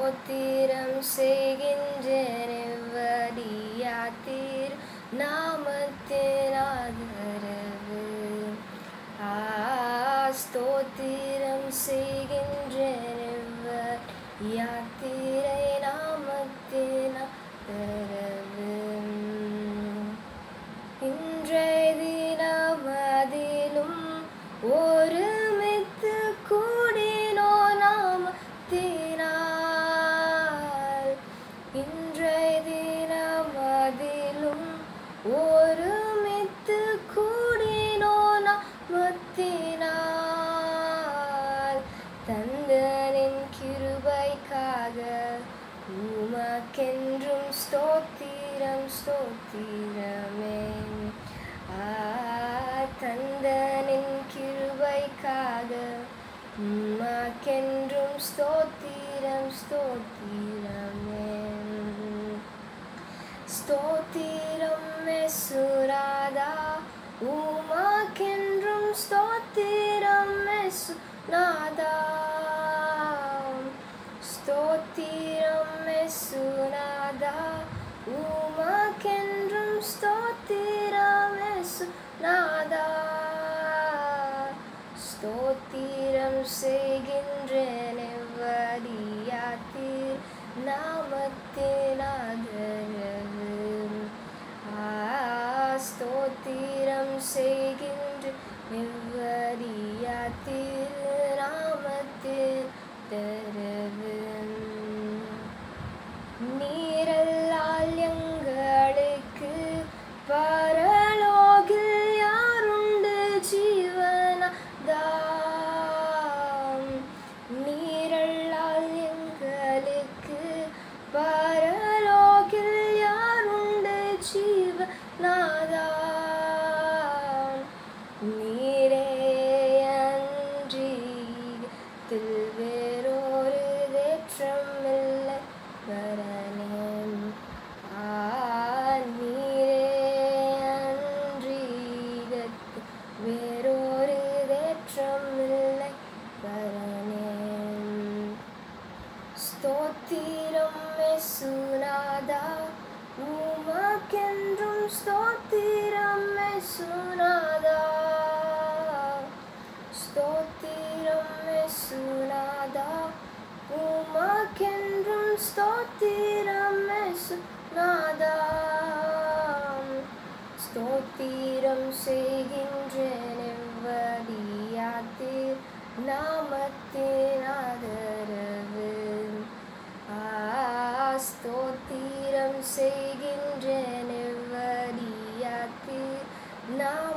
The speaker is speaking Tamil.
ஸ்தோத்திரம் செய்கின்றேன் நாமத்தின் ஆதரவு ஆ ஸ்தோத்திரம் செய்கின்றேன் யாத்திரை நாமத்தின் ஆதரவு இன்றைய தினம் அதிலும் ஒருமித்து கூடினோ நாமத்தினால் இன்றைய தினம் அதிலும் ஒருமித்து கூடினோ நாமத்தினால் தந்தனின் கிருபைக்காக உமக்கென்றும் ஸ்தோத்திரம் ஸ்தோத்திரமே ஆ தந்தனின் கிருபைக்காக உமக்கென்றும் ஸ்தோத்திரம் ஸ்தோத்திரமே ஸ்தோத்திரம் மெசுராதா உமக்கென்றும் ஸ்தோத்திரம் மெசுநாதா ஸ்தோத்திரம் மெசுநாதா உமக்கென்றும் ஸ்தோத்திரம் மெசுநாதா ஸ்தோத்திரம் செய்கின்றேன் எவ்வடியாத்தீர் நாமத்தின் ஆதரவு ஆ ஸ்தோத்திரம் செய்கின்ற எவ்வடியாத்தீர் நாமத்தின் தரவு நீரல்லால் எங்களுக்கு பரலோகில் யாருண்டு ஜீவனதாம் நீரல்லால் எங்களுக்கு பரலோகில் யாருண்டு ஜீவனாதாம் நீரே அன்றி தில் வேறொரு தேற்றமில்லை வரனேன் ஆ நீரே அன்றீகத்து வேறொரு தேற்றமில்லை வரனேன் ஸ்தோத்திரம் மெசுநாதா உமக்கென்றும் ஸ்தோத்திரம் மெசுநாதா ஸ்தோத்திரம் மெசுநாதா உமக்கென்றும் ஸ்தோத்திரம் மெசுநாதா ஸ்தோத்திரம் செய்கின்றேன் எவ்வடியாத்தீர் நாமத்தின் ஆதரவு ஆ ஸ்தோத்திரம் செய்கின்றேன் எவ்வடியாத்தீர் நாம